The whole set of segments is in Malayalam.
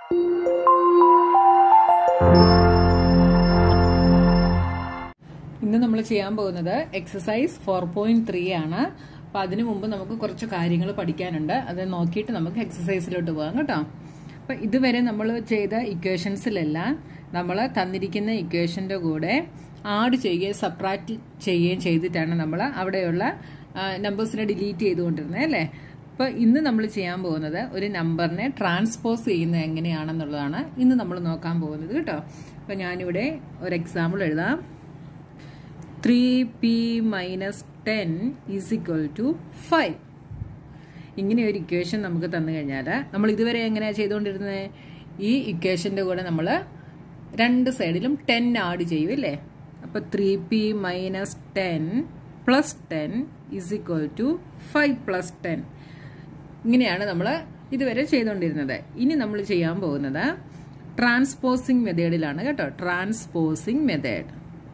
ഇന്ന് നമ്മൾ ചെയ്യാൻ പോകുന്നത് എക്സസൈസ് ഫോർ പോയിന്റ് ത്രീ ആണ് അപ്പൊ അതിനു മുമ്പ് നമുക്ക് കുറച്ച് കാര്യങ്ങൾ പഠിക്കാനുണ്ട് അത് നോക്കിയിട്ട് നമുക്ക് എക്സസൈസിലോട്ട് പോകാം കേട്ടോ അപ്പൊ ഇതുവരെ നമ്മൾ ചെയ്ത ഇക്വേഷൻസിലെല്ലാം നമ്മൾ തന്നിരിക്കുന്ന ഇക്വേഷന്റെ കൂടെ ആഡ് ചെയ്യുകയും സബ്ട്രാക്ട് ചെയ്യുകയും ചെയ്തിട്ടാണ് നമ്മൾ അവിടെയുള്ള നമ്പേഴ്സിനെ ഡിലീറ്റ് ചെയ്തുകൊണ്ടിരുന്നത് അല്ലേ അപ്പോൾ ഇന്ന് നമ്മൾ ചെയ്യാൻ പോകുന്നത് ഒരു നമ്പറിനെ ട്രാൻസ്പോസ് ചെയ്യുന്നത് എങ്ങനെയാണെന്നുള്ളതാണ് ഇന്ന് നമ്മൾ നോക്കാൻ പോകുന്നത് കേട്ടോ അപ്പോൾ ഞാനിവിടെ ഒരു എക്സാമ്പിൾ എഴുതാം three P minus ten is equal to five ഇങ്ങനെ ഒരു ഇക്വേഷൻ നമുക്ക് തന്നു കഴിഞ്ഞാൽ നമ്മൾ ഇതുവരെ എങ്ങനെയാണ് ചെയ്തുകൊണ്ടിരുന്നത് ഈ ഇക്വേഷൻ്റെ കൂടെ നമ്മൾ രണ്ട് സൈഡിലും ടെൻ ആഡ് ചെയ്യും അല്ലേ അപ്പോൾ three P minus ten plus ten is equal to five plus ten ഇങ്ങനെയാണ് നമ്മൾ ഇതുവരെ ചെയ്തുകൊണ്ടിരുന്നത് ഇനി നമ്മൾ ചെയ്യാൻ പോകുന്നത് ട്രാൻസ്പോസിങ് മെത്തേഡിലാണ് കേട്ടോ ട്രാൻസ്പോസിങ് മെത്തേഡ്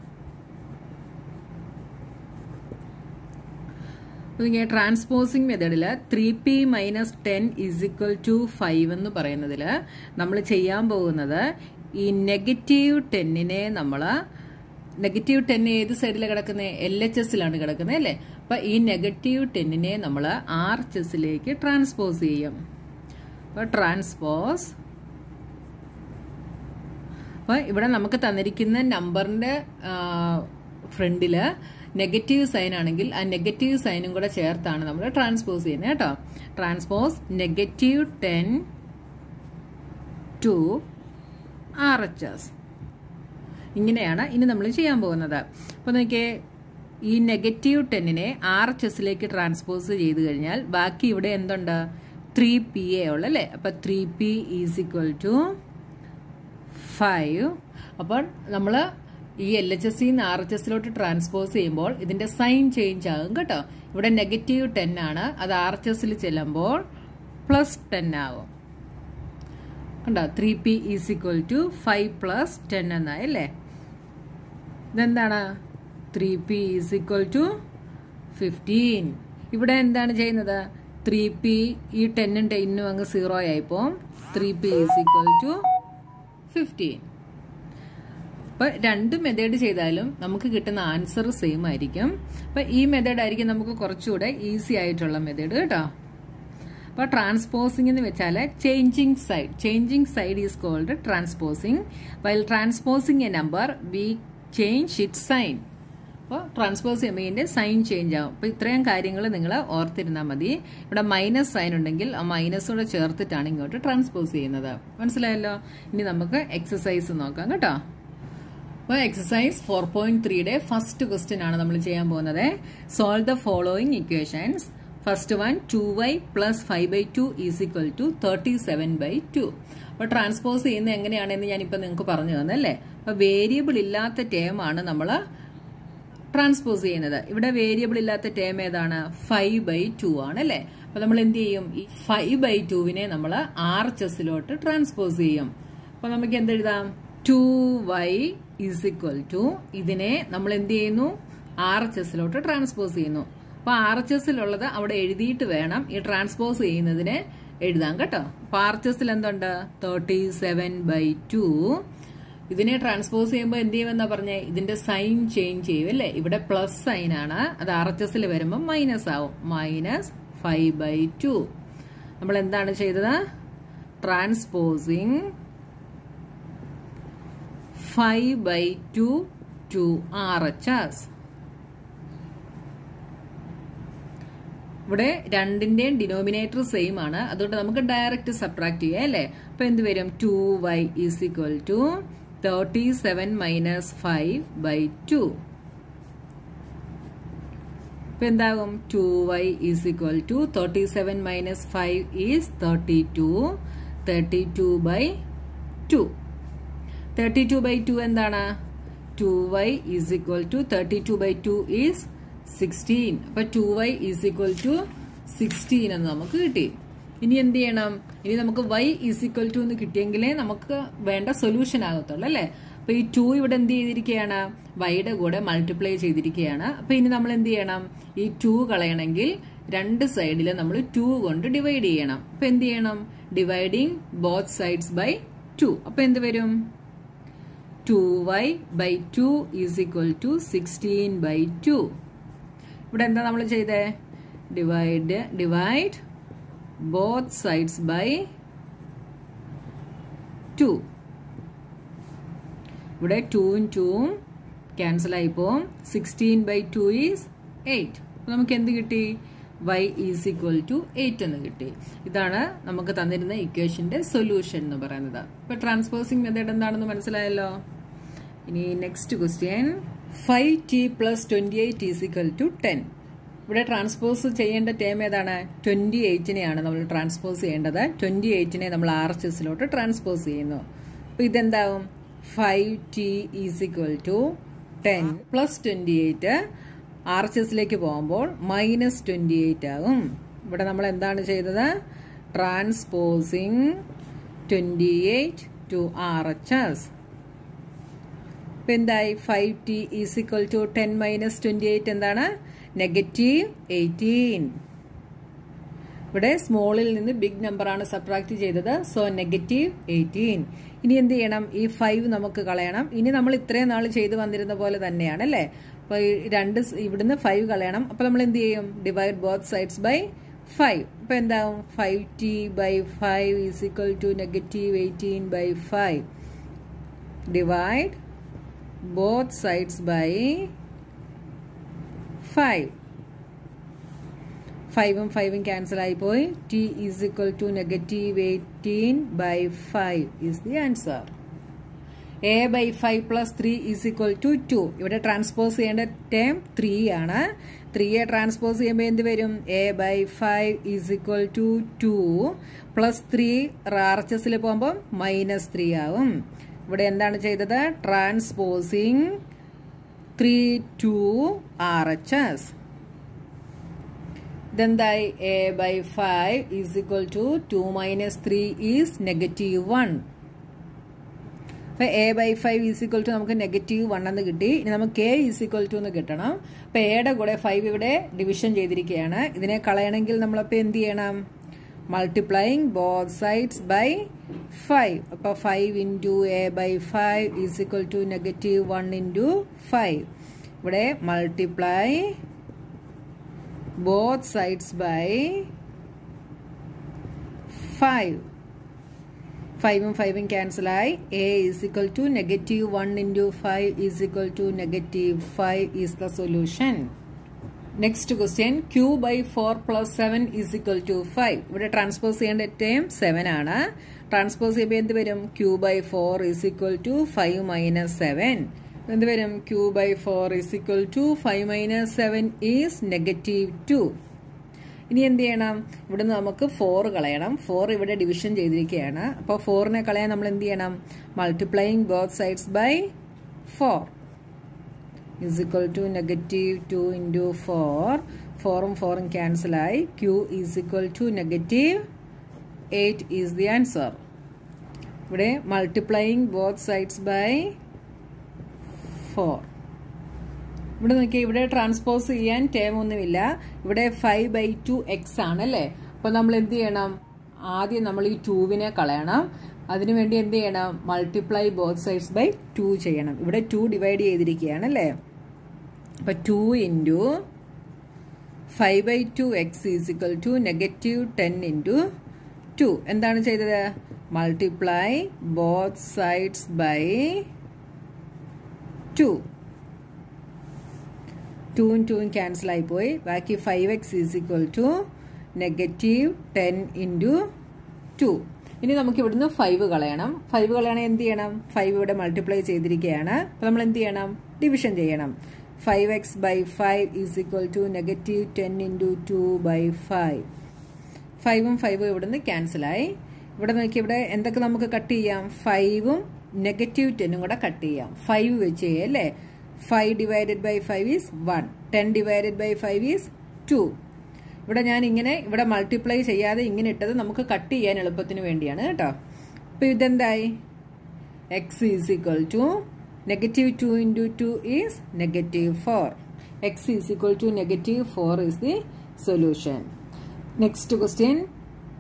ട്രാൻസ്പോസിങ് മെത്തേഡിൽ three P minus ten is equal to five എന്ന് പറയുന്നതിൽ നമ്മൾ ചെയ്യാൻ പോകുന്നത് ഈ നെഗറ്റീവ് ടെന്നിനെ നമ്മൾ നെഗറ്റീവ് ടെൻ ഏത് സൈഡിലാണ് കിടക്കുന്നത് എൽ എച്ച് എസിലാണ് കിടക്കുന്നത് അല്ലേ അപ്പൊ ഈ നെഗറ്റീവ് ടെന്നിനെ നമ്മൾ ആർ എച്ച് എസിലേക്ക് ട്രാൻസ്പോസ് ചെയ്യും അപ്പൊ ട്രാൻസ്പോസ് അപ്പൊ ഇവിടെ നമുക്ക് തന്നിരിക്കുന്ന നമ്പറിന്റെ ഫ്രണ്ടില് നെഗറ്റീവ് സൈൻ ആണെങ്കിൽ ആ നെഗറ്റീവ് സൈനും കൂടെ ചേർത്താണ് നമ്മൾ ട്രാൻസ്പോസ് ചെയ്യുന്നത് കേട്ടോ transpose negative ten to R H S ഇങ്ങനെയാണ് ഇനി നമ്മൾ ചെയ്യാൻ പോകുന്നത് അപ്പോൾ നോക്കിയേ ഈ നെഗറ്റീവ് ടെന്നിനെ ആർ എച്ച് എസിലേക്ക് ട്രാൻസ്പോസ് ചെയ്ത് കഴിഞ്ഞാൽ ബാക്കി ഇവിടെ എന്തുണ്ട് ത്രീ പി എ ഉള്ളല്ലേ അപ്പം three P is equal to five അപ്പോൾ നമ്മൾ ഈ എൽ എച്ച് എസ് സിന്ന് ആർ എച്ച് എസിലോട്ട് ട്രാൻസ്പോസ് ചെയ്യുമ്പോൾ ഇതിന്റെ സൈൻ ചേഞ്ച് ആകും കേട്ടോ ഇവിടെ നെഗറ്റീവ് ടെൻ ആണ് അത് ആർ എച്ച് എസിൽ ചെല്ലുമ്പോൾ പ്ലസ് ടെൻ ആകും കണ്ടോ three P is equal to five plus ten എന്നായി അല്ലേ ഇതെന്താണ് three P is equal to fifteen ഇവിടെ എന്താണ് ചെയ്യുന്നത് ത്രീ പി ഈ ടെന്നും ടെന്നും അങ്ങ് സീറോ ആയിപ്പോ three P is equal to fifteen അപ്പൊ രണ്ട് മെത്തേഡ് ചെയ്താലും നമുക്ക് കിട്ടുന്ന ആൻസർ സെയിം ആയിരിക്കും അപ്പൊ ഈ മെത്തേഡ് ആയിരിക്കും നമുക്ക് കുറച്ചുകൂടെ ഈസി ആയിട്ടുള്ള മെത്തേഡ് കേട്ടോ അപ്പൊ ട്രാൻസ്പോസിംഗ് എന്ന് വെച്ചാൽ changing side changing side is called transposing while transposing a number we change it sign അപ്പോൾ ട്രാൻസ്പോസ് ചെയ്യുമ്പോൾ ഇതിന്റെ സൈൻ ചേഞ്ച് ആവും അപ്പോൾ ഇത്രയും കാര്യങ്ങൾ നിങ്ങൾ ഓർത്തിരുന്നാൽ മതി ഇവിടെ മൈനസ് സൈൻ ഉണ്ടെങ്കിൽ ആ മൈനസ് കൂടെ ചേർത്തിട്ടാണ് ഇങ്ങോട്ട് ട്രാൻസ്പോസ് ചെയ്യുന്നത് മനസ്സിലായല്ലോ ഇനി നമുക്ക് എക്സസൈസ് നോക്കാം കേട്ടോ അപ്പോൾ എക്സസൈസ് ഫോർ പോയിന്റ് ത്രീയുടെ ഫസ്റ്റ് ക്വസ്റ്റ്യൻ ആണ് നമ്മൾ ചെയ്യാൻ പോകുന്നത് solve the following equations first one two Y plus five by two is equal to thirty seven by two അപ്പോൾ ട്രാൻസ്പോസ് ചെയ്യുന്നത് എങ്ങനെയാണെന്ന് ഞാനിപ്പോൾ നിങ്ങൾക്ക് പറഞ്ഞു തന്നല്ലേ അപ്പോൾ വേരിയബിൾ ഇല്ലാത്ത ടേം ആണ് നമ്മൾ ട്രാൻസ്പോസ് ചെയ്യുന്നത് ഇവിടെ വേരിയബിൾ ഇല്ലാത്ത ടേം ഏതാണ് ഫൈവ് ബൈ ടു ആണ് അല്ലേ അപ്പൊ നമ്മൾ എന്ത് ചെയ്യും ഈ ഫൈവ് ബൈ ടുവിനെ നമ്മൾ ആർ എച്ച് എസിലോട്ട് ട്രാൻസ്പോസ് ചെയ്യും അപ്പൊ നമുക്ക് എന്തെഴുതാം two Y is equal to ഇതിനെ നമ്മൾ എന്ത് ചെയ്യുന്നു ആർ എച്ച് എസിലോട്ട് ട്രാൻസ്പോസ് ചെയ്യുന്നു അപ്പൊ ആർ എച്ച് എസിലുള്ളത് അവിടെ എഴുതിയിട്ട് വേണം ഈ ട്രാൻസ്പോസ് ചെയ്യുന്നതിന് എഴുതാം കേട്ടോ അപ്പൊ ആർ എച്ച് എസിൽ എന്തുണ്ട് തേർട്ടി സെവൻ ബൈ ടു ഇതിനെ ട്രാൻസ്പോസ് ചെയ്യുമ്പോൾ എന്ത് ചെയ്യുമെന്നാ പറഞ്ഞേ ഇതിന്റെ സൈൻ ചേഞ്ച് ചെയ്യും അല്ലേ ഇവിടെ പ്ലസ് സൈൻ ആണ് അത് ആർ എച്ച് എസിൽ വരുമ്പോൾ മൈനസ് ആവും മൈനസ് ഫൈവ് ബൈ ടു നമ്മൾ എന്താണ് ചെയ്തത് transposing five by two to R H S ഇവിടെ രണ്ടിന്റെയും ഡിനോമിനേറ്റർ സെയിം ആണ് അതുകൊണ്ട് നമുക്ക് ഡയറക്റ്റ് സബ്ട്രാക്ട് ചെയ്യാം അല്ലേ അപ്പൊ എന്ത് വരും two Y is equal to thirty seven minus five by two ഇപ്പൊ എന്താകും two Y is equal to thirty seven minus five is thirty two thirty two by two thirty two by two എന്താണ് two Y is equal to thirty two by two is sixteen അപ്പൊ two Y is equal to sixteen എന്ന് നമുക്ക് കിട്ടി ഇനി എന്ത് ചെയ്യണം ഇനി നമുക്ക് വൈ ഈസ് ഇക്വൽ ടു എന്ന് കിട്ടിയെങ്കിലേ നമുക്ക് വേണ്ട സൊല്യൂഷൻ ആകത്തുള്ളൂ അല്ലേ അപ്പൊ ഈ ടു ഇവിടെ എന്ത് ചെയ്തിരിക്കുകയാണ് വൈയുടെ കൂടെ മൾട്ടിപ്ലൈ ചെയ്തിരിക്കുകയാണ് അപ്പൊ ഇനി നമ്മൾ എന്ത് ചെയ്യണം ഈ ടു കളയണമെങ്കിൽ രണ്ട് സൈഡിൽ നമ്മൾ ടു കൊണ്ട് ഡിവൈഡ് ചെയ്യണം അപ്പൊ എന്ത് ചെയ്യണം dividing both sides by two അപ്പൊ എന്ത് വരും two Y by two is equal to sixteen by two ഇവിടെ എന്താ നമ്മൾ ചെയ്തേ divide divide both sides by two ഇവിടെ ടൂവും ടൂവും ക്യാൻസൽ ആയിപ്പോവും sixteen by two is eight നമുക്ക് എന്ത് കിട്ടി Y is equal to eight എന്ന് കിട്ടി ഇതാണ് നമുക്ക് തന്നിരുന്ന ഇക്വേഷന്റെ സൊല്യൂഷൻ എന്ന് പറയുന്നത് ഇപ്പൊ ട്രാൻസ്പോസിംഗ് മെത്തേഡ് എന്താണെന്ന് മനസ്സിലായല്ലോ ഇനി next question five T plus twenty eight is equal to ten ഇവിടെ ട്രാൻസ്പോസ് ചെയ്യേണ്ട ടേം ഏതാണ് ട്വന്റി എയ്റ്റിനെയാണ് നമ്മൾ ട്രാൻസ്പോസ് ചെയ്യേണ്ടത് ട്വന്റി എയ്റ്റിനെ നമ്മൾ ആർ എച്ച് എസിലോട്ട് ട്രാൻസ്പോസ് ചെയ്യുന്നു അപ്പൊ ഇതെന്താവും five T is equal to ten plus twenty eight R H എസിലേക്ക് പോകുമ്പോൾ മൈനസ് ട്വന്റി എയ്റ്റ് ആകും ഇവിടെ നമ്മൾ എന്താണ് ചെയ്തത് transposing twenty eight to R H S ഇപ്പൊ എന്തായി five T is equal to ten minus twenty eight എന്താണ് നെഗറ്റീവ് എയ്റ്റീൻ ഇവിടെ സ്മോളിൽ നിന്ന് ബിഗ് നമ്പർ ആണ് സബ്ട്രാക്ട് ചെയ്തത് സോ നെഗറ്റീവ് എയ്റ്റീൻ ഇനി എന്ത് ചെയ്യണം ഈ ഫൈവ് നമുക്ക് കളയണം ഇനി നമ്മൾ ഇത്രയും നാൾ ചെയ്തു വന്നിരുന്ന പോലെ തന്നെയാണ് അല്ലേ അപ്പൊ ഈ രണ്ട് സ് ഇവിടുന്ന് ഫൈവ് കളയണം അപ്പൊ നമ്മൾ എന്ത് ചെയ്യും divide both sides by five അപ്പൊ എന്താവും five T by five is equal to negative eighteen by five divide both sides by five ഫൈവും ഫൈവും ക്യാൻസൽ ആയിപ്പോയി T is equal to negative eighteen by five is the answer A by five plus three is equal to two ഇവിടെ ട്രാൻസ്പോസ് ചെയ്യേണ്ട ടേം ത്രീ ആണ് ത്രീയെ ട്രാൻസ്പോസ് ചെയ്യുമ്പോൾ എന്ത് വരും A by five is equal to two plus three R H എസിൽ പോകുമ്പോൾ മൈനസ് ത്രീ ആവും ഇവിടെ എന്താണ് ചെയ്തത് transposing three to R H S ഇതെന്തായി A by five is equal to two minus three is negative one അപ്പൊ A by five is equal to നമുക്ക് നെഗറ്റീവ് വൺ എന്ന് കിട്ടി ഇനി നമുക്ക് കെ ഈസ് ഇക്വൽ ടു എന്ന് കിട്ടണം അപ്പൊ എയുടെ കൂടെ ഫൈവ് ഇവിടെ ഡിവിഷൻ ചെയ്തിരിക്കുകയാണ് ഇതിനെ കളയണമെങ്കിൽ നമ്മളപ്പോ എന്ത് ചെയ്യണം multiplying both sides by five അപ്പൊ five into a by five is equal to negative one into five ഇവിടെ മൾട്ടിപ്ലൈ both sides by 5 ഫൈവും ഫൈവും ക്യാൻസൽ ആയി a is equal to negative one into five is equal to negative five is the solution next question q by four plus seven is equal to five ഇവിടെ ട്രാൻസ്പോസ് ചെയ്യേണ്ട ടൈം സെവൻ ആണ് ട്രാൻസ്പോസ് ചെയ്യുമ്പോൾ എന്ത് വരും q by four is equal to five minus seven എന്ത് വരും q by four is equal to five minus seven is negative two ഇനി എന്ത് ചെയ്യണം ഇവിടുന്ന് നമുക്ക് ഫോർ കളയണം ഫോർ ഇവിടെ ഡിവിഷൻ ചെയ്തിരിക്കുകയാണ് അപ്പോൾ ഫോറിനെ കളയാൻ നമ്മൾ എന്ത് ചെയ്യണം multiplying both sides by four is equal to negative two into four ഫോറും ഫോറും ക്യാൻസലായി q is equal to negative eight is the answer ഇവിടെ multiplying both sides by four ഇവിടെ നോക്കിയാൽ ഇവിടെ ട്രാൻസ്പോസ് ചെയ്യാൻ ടേം ഒന്നുമില്ല ഇവിടെ ഫൈവ് ബൈ ടു എക്സ് ആണ് അല്ലേ അപ്പോൾ നമ്മൾ എന്ത് ചെയ്യണം ആദ്യം നമ്മൾ ഈ ടൂവിനെ കളയണം അതിനുവേണ്ടി എന്ത് ചെയ്യണം multiply both sides by two ചെയ്യണം ഇവിടെ ടു ഡിവൈഡ് ചെയ്തിരിക്കുകയാണ് അല്ലേ അപ്പൊ two into five by two x is equal to negative ten into two എന്താണ് ചെയ്തത് multiply both sides by two ടൂവും ടൂവും ക്യാൻസൽ ആയിപ്പോയി ബാക്കി five x is equal to negative ten into two ഇനി നമുക്ക് ഇവിടുന്ന് ഫൈവ് കളയണം ഫൈവ് കളയണമെങ്കിൽ എന്ത് ചെയ്യണം ഫൈവ് ഇവിടെ മൾട്ടിപ്ലൈ ചെയ്തിരിക്കുകയാണ് അപ്പോൾ നമ്മൾ എന്ത് ചെയ്യണം ഡിവിഷൻ ചെയ്യണം five x by five is equal to negative ten into two by five ഫൈവും ഫൈവും ഇവിടുന്ന് ക്യാൻസലായി ഇവിടെ നോക്കി ഇവിടെ എന്തൊക്കെ നമുക്ക് കട്ട് ചെയ്യാം ഫൈവും നെഗറ്റീവ് ടെന്നും കൂടെ കട്ട് ചെയ്യാം ഫൈവ് വെച്ച് ചെയ്യാം അല്ലേ five divided by five is one ten divided by five is two ഇവിടെ ഞാൻ ഇങ്ങനെ ഇവിടെ മൾട്ടിപ്ലൈ ചെയ്യാതെ ഇങ്ങനെ ഇട്ടത് നമുക്ക് കട്ട് ചെയ്യാൻ എളുപ്പത്തിന് വേണ്ടിയാണ് കേട്ടോ അപ്പൊ ഇതെന്തായി x is equal to negative two into two is negative four x is equal to negative four is the solution next question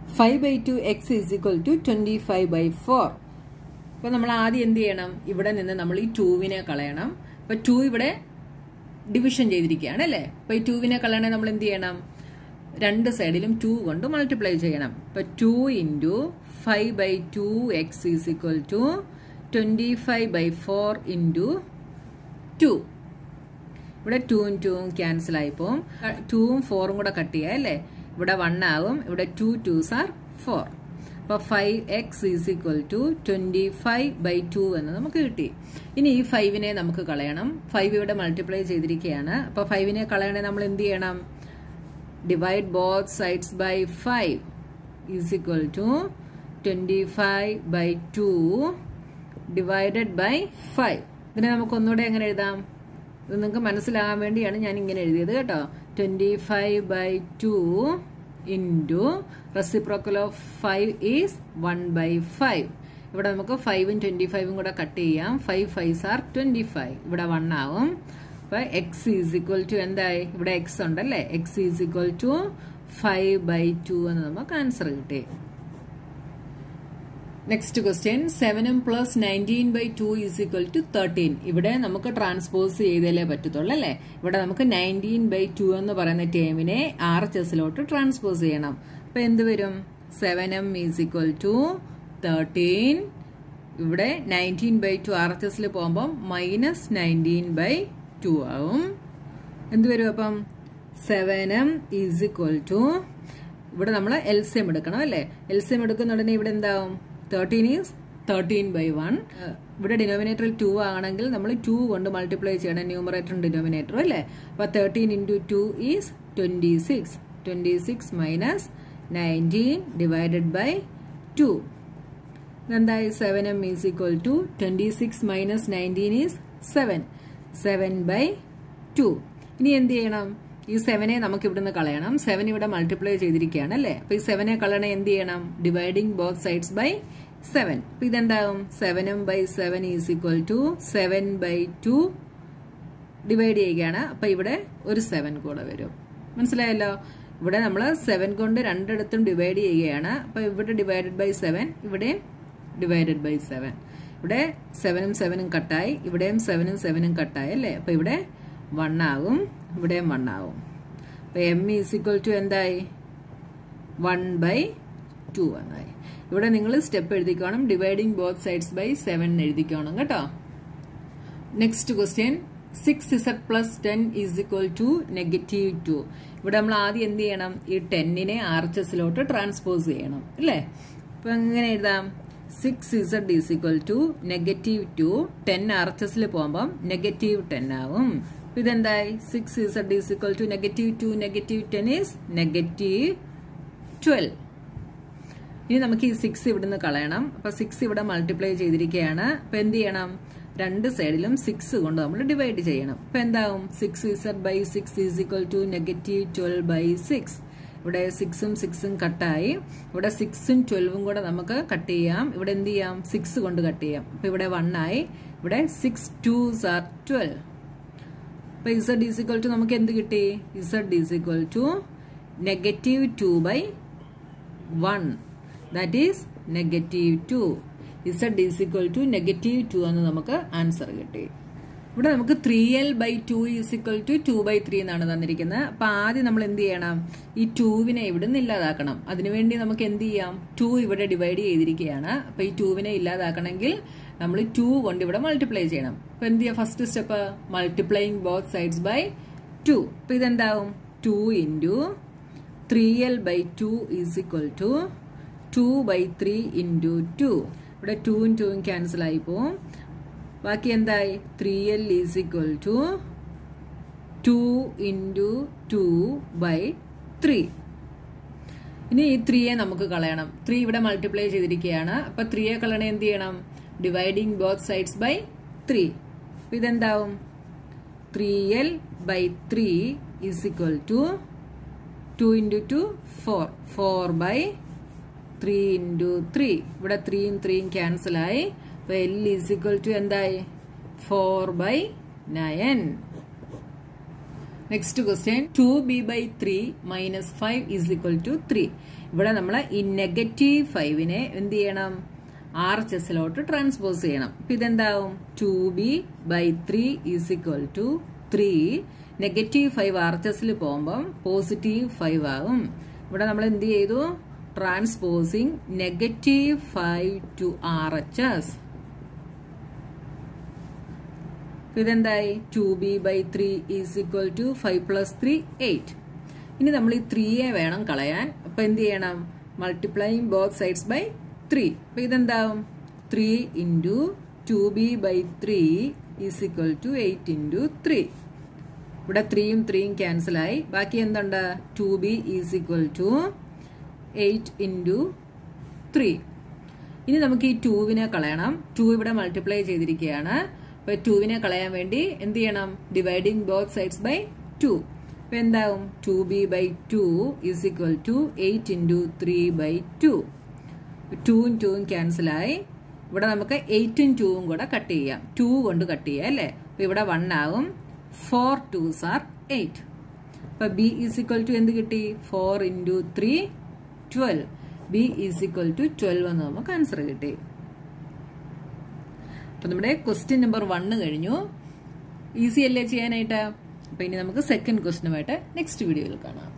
five by two x is equal to twenty five by four അപ്പൊ നമ്മൾ ആദ്യം എന്ത് ചെയ്യണം ഇവിടെ നിന്ന് നമ്മൾ ഈ ടൂവിനെ കളയണം അപ്പൊ ടു ഇവിടെ ഡിവിഷൻ ചെയ്തിരിക്കുകയാണ് അല്ലേ അപ്പൊ ഈ ടൂവിനെ കളയണേ നമ്മൾ എന്ത് ചെയ്യണം രണ്ട് സൈഡിലും ടു കൊണ്ട് മൾട്ടിപ്ലൈ ചെയ്യണം ഇപ്പൊ two into five by two x is equal to twenty five by four into two ഇവിടെ ടൂവും ടൂവും ക്യാൻസൽ ആയിപ്പോവും ടൂവും ഫോറും കൂടെ കട്ട് ചെയ്യാം അല്ലേ ഇവിടെ വൺ ആവും ഇവിടെ ടു ടൂസ് ആർ ഫോർ അപ്പോൾ five x is equal to twenty five by two എന്ന് നമുക്ക് കിട്ടി ഇനി ഈ ഫൈവിനെ നമുക്ക് കളയണം ഫൈവ് ഇവിടെ മൾട്ടിപ്ലൈ ചെയ്തിരിക്കുകയാണ് അപ്പോൾ ഫൈവിനെ കളയണേ നമ്മൾ എന്ത് ചെയ്യണം divide both sides by five is equal to twenty five by two divided by five ഇതിനെ നമുക്ക് ഒന്നുകൂടെ എങ്ങനെ എഴുതാം ഇത് നിങ്ങൾക്ക് മനസ്സിലാകാൻ വേണ്ടിയാണ് ഞാൻ ഇങ്ങനെ എഴുതിയത് കേട്ടോ twenty five by two into reciprocal of five is one by five ഇവിടെ നമുക്ക് ഫൈവും ട്വന്റി ഫൈവും കൂടെ കട്ട് ചെയ്യാം five five are twenty five ഇവിടെ വൺ ആവും അപ്പൊ എക്സ് ഈസ് ഈക്വൽ ടു എന്തായി ഇവിടെ എക്സ് ഉണ്ടല്ലേ x is equal to five by two എന്ന് നമുക്ക് ആൻസർ കിട്ടി നെക്സ്റ്റ് ക്വസ്റ്റ്യൻ സെവനും plus nineteen by two is equal to thirteen ഇവിടെ നമുക്ക് ട്രാൻസ്പോസ് ചെയ്തല്ലേ പറ്റത്തുള്ളൂ അല്ലേ ഇവിടെ നമുക്ക് നയൻറ്റീൻ ബൈ ടു എന്ന് പറയുന്ന ടേമിനെ ആർ എച്ച് എസിലോട്ട് ട്രാൻസ്പോസ് ചെയ്യണം അപ്പൊ എന്ത് വരും seven m is equal to thirteen ഇവിടെ nineteen by two R H എസിൽ പോകുമ്പം മൈനസ് നയൻറ്റീൻ ബൈ ടു ആവും എന്ത് വരും അപ്പം seven m is equal to ഇവിടെ നമ്മൾ എൽ സി എം എടുക്കണം അല്ലേ എൽ സി എം എടുക്കുന്നുണ്ടെങ്കിൽ ഇവിടെ എന്താവും thirteen is thirteen by one ഇവിടെ ഡിനോമിനേറ്ററിൽ ടു ആണെങ്കിൽ നമ്മൾ ടു കൊണ്ട് മൾട്ടിപ്ലൈ ചെയ്യണം ന്യൂമറേറ്ററും ഡിനോമിനേറ്ററും അല്ലേ അപ്പൊ thirteen into two is twenty six twenty six minus nineteen divided by two എന്തായി seven m is equal to twenty six minus nineteen is seven seven by two ഇനി എന്ത് ചെയ്യണം ഈ സെവനെ നമുക്ക് ഇവിടുന്ന് കളയണം സെവൻ ഇവിടെ മൾട്ടിപ്ലൈ ചെയ്തിരിക്കുകയാണ് അല്ലേ അപ്പൊ ഈ സെവനെ കളയണേ എന്ത് ചെയ്യണം dividing both sides by seven അപ്പൊ ഇതെന്താവും seven m by seven is equal to seven by two divide ചെയ്യുകയാണ് അപ്പൊ ഇവിടെ ഒരു സെവൻ കൂടെ വരും മനസ്സിലായല്ലോ ഇവിടെ നമ്മൾ സെവൻ കൊണ്ട് രണ്ടിടത്തും ഡിവൈഡ് ചെയ്യുകയാണ് അപ്പൊ ഇവിടെ ഡിവൈഡഡ് ബൈ സെവൻ ഇവിടെ ഡിവൈഡഡ് ബൈ സെവൻ ഇവിടെ സെവനും സെവനും കട്ടായി ഇവിടെയും സെവനും സെവനും കട്ടായി അല്ലേ അപ്പൊ ഇവിടെ വൺ ആകും ഇവിടെയും വൺ ആകും അപ്പൊ എം ഈസ് ഈക്വൽ ടു എന്തായി വൺ ബൈ ടു എന്നായി ഇവിടെ നിങ്ങൾ സ്റ്റെപ്പ് എഴുതിക്കോണം dividing both sides by seven എഴുതിക്കോണം കേട്ടോ next question six z plus ten is equal to negative two ഇവിടെ നമ്മൾ ആദ്യം എന്ത് ചെയ്യണം ഈ ടെന്നിനെ ആർ എച്ച് എസിലോട്ട് ട്രാൻസ്പോസ് ചെയ്യണം അല്ലേ അപ്പൊ എങ്ങനെ എഴുതാം six z is equal to negative two ten R H എസിൽ പോകുമ്പം നെഗറ്റീവ് ടെൻ ആവും അപ്പൊ ഇതെന്തായി six z is equal to negative two negative ten is negative twelve ഇനി നമുക്ക് ഈ സിക്സ് ഇവിടുന്ന് കളയണം അപ്പൊ സിക്സ് ഇവിടെ മൾട്ടിപ്ലൈ ചെയ്തിരിക്കുകയാണ് അപ്പൊ എന്ത് ചെയ്യണം രണ്ട് സൈഡിലും സിക്സ് കൊണ്ട് നമ്മൾ ഡിവൈഡ് ചെയ്യണം അപ്പൊ എന്താവും six z by six is equal to negative twelve by six ഇവിടെ സിക്സും സിക്സും കട്ടായി ഇവിടെ സിക്സും ട്വൽവും കൂടെ നമുക്ക് കട്ട് ചെയ്യാം ഇവിടെ എന്ത് ചെയ്യാം സിക്സ് കൊണ്ട് കട്ട് ചെയ്യാം അപ്പൊ ഇവിടെ വൺ ആയി ഇവിടെ സിക്സ് ടൂസ് ആർ ട്വൽവ് അപ്പൊ ഇസഡ് ഈസ് ഈക്വൽ ടു നമുക്ക് എന്ത് കിട്ടി z is equal to negative two by one that is negative two z is equal to negative two എന്ന് നമുക്ക് ആൻസർ കിട്ടി ഇവിടെ നമുക്ക് three L by two is equal to two by three എന്നാണ് തന്നിരിക്കുന്നത് അപ്പൊ ആദ്യം നമ്മൾ എന്ത് ചെയ്യണം ഈ ടൂവിനെ ഇവിടുന്ന് ഇല്ലാതാക്കണം അതിനുവേണ്ടി നമുക്ക് എന്ത് ചെയ്യാം ടു ഇവിടെ ഡിവൈഡ് ചെയ്തിരിക്കുകയാണ് അപ്പൊ ഈ ടൂവിനെ ഇല്ലാതാക്കണമെങ്കിൽ നമ്മൾ ടു കൊണ്ട് ഇവിടെ മൾട്ടിപ്ലൈ ചെയ്യണം അപ്പൊ എന്ത് ചെയ്യാം first step multiplying both sides by two അപ്പൊ ഇതെന്താവും two into three L by two is equal to two by three into two ഇവിടെ ടൂവും ടൂവും ക്യാൻസൽ ആയി പോവും ബാക്കി എന്തായി three L is equal to two into two by three ഇനി ഈ ത്രീയെ നമുക്ക് കളയണം ത്രീ ഇവിടെ മൾട്ടിപ്ലൈ ചെയ്തിരിക്കുകയാണ് അപ്പൊ ത്രീയെ കളയണേ എന്ത് ചെയ്യണം dividing both sides by three ഇതെന്താവും three L by three is equal to two into two four four by three into three ഇവിടെ ത്രീയും ത്രീയും ക്യാൻസലായി അപ്പൊ എൽ ഈസ് ഈക്വൽ ടു എന്തായി four by nine next question two b by three minus five is equal to three ഇവിടെ നമ്മൾ ഈ നെഗറ്റീവ് ഫൈവിനെ എന്ത് ചെയ്യണം ആർ എച്ച് എസിലോട്ട് ട്രാൻസ്പോസ് ചെയ്യണം അപ്പൊ ഇതെന്താവും two b by three is equal to three negative five R H എസിൽ പോകുമ്പം പോസിറ്റീവ് ഫൈവ് ആകും ഇവിടെ നമ്മൾ എന്ത് ചെയ്തു transposing negative five to R H S ഇതെന്തായി two b by three is equal to five plus three eight ഇനി നമ്മൾ ഈ ത്രീയെ വേണം കളയാൻ അപ്പൊ എന്ത് ചെയ്യണം multiplying both sides by three അപ്പൊ ഇതെന്താവും three into two b by three is equal to eight into three ഇവിടെ ത്രീയും ത്രീയും ക്യാൻസലായി ബാക്കി എന്തുണ്ട് two b is equal to eight into three ഇനി നമുക്ക് ഈ ടൂവിനെ കളയണം ടു ഇവിടെ മൾട്ടിപ്ലൈ ചെയ്തിരിക്കുകയാണ് അപ്പൊ ടൂവിനെ കളയാൻ വേണ്ടി എന്ത് ചെയ്യണം dividing both sides by two അപ്പൊ എന്താവും two b by two is equal to eight into three by two ടൂവും ടൂവും ക്യാൻസലായി ഇവിടെ നമുക്ക് എയ്റ്റും ടൂവും കൂടെ കട്ട് ചെയ്യാം ടു കൊണ്ട് കട്ട് ചെയ്യാം അല്ലേ അപ്പൊ ഇവിടെ വൺ ആകും ഫോർ ടൂസ് ആർ എയ്റ്റ് അപ്പൊ ബി ഈസ് ഈക്വൽ ടു എന്ത് കിട്ടി four into three twelve b is equal to twelve എന്ന് നമുക്ക് ആൻസർ കിട്ടി അപ്പൊ നമ്മുടെ ക്വസ്റ്റ്യൻ നമ്പർ വണ്ണ് കഴിഞ്ഞു ഈസി അല്ലേ ചെയ്യാനായിട്ട് അപ്പൊ ഇനി നമുക്ക് സെക്കൻഡ് ക്വസ്റ്റ്യനുമായിട്ട് നെക്സ്റ്റ് വീഡിയോയിൽ കാണാം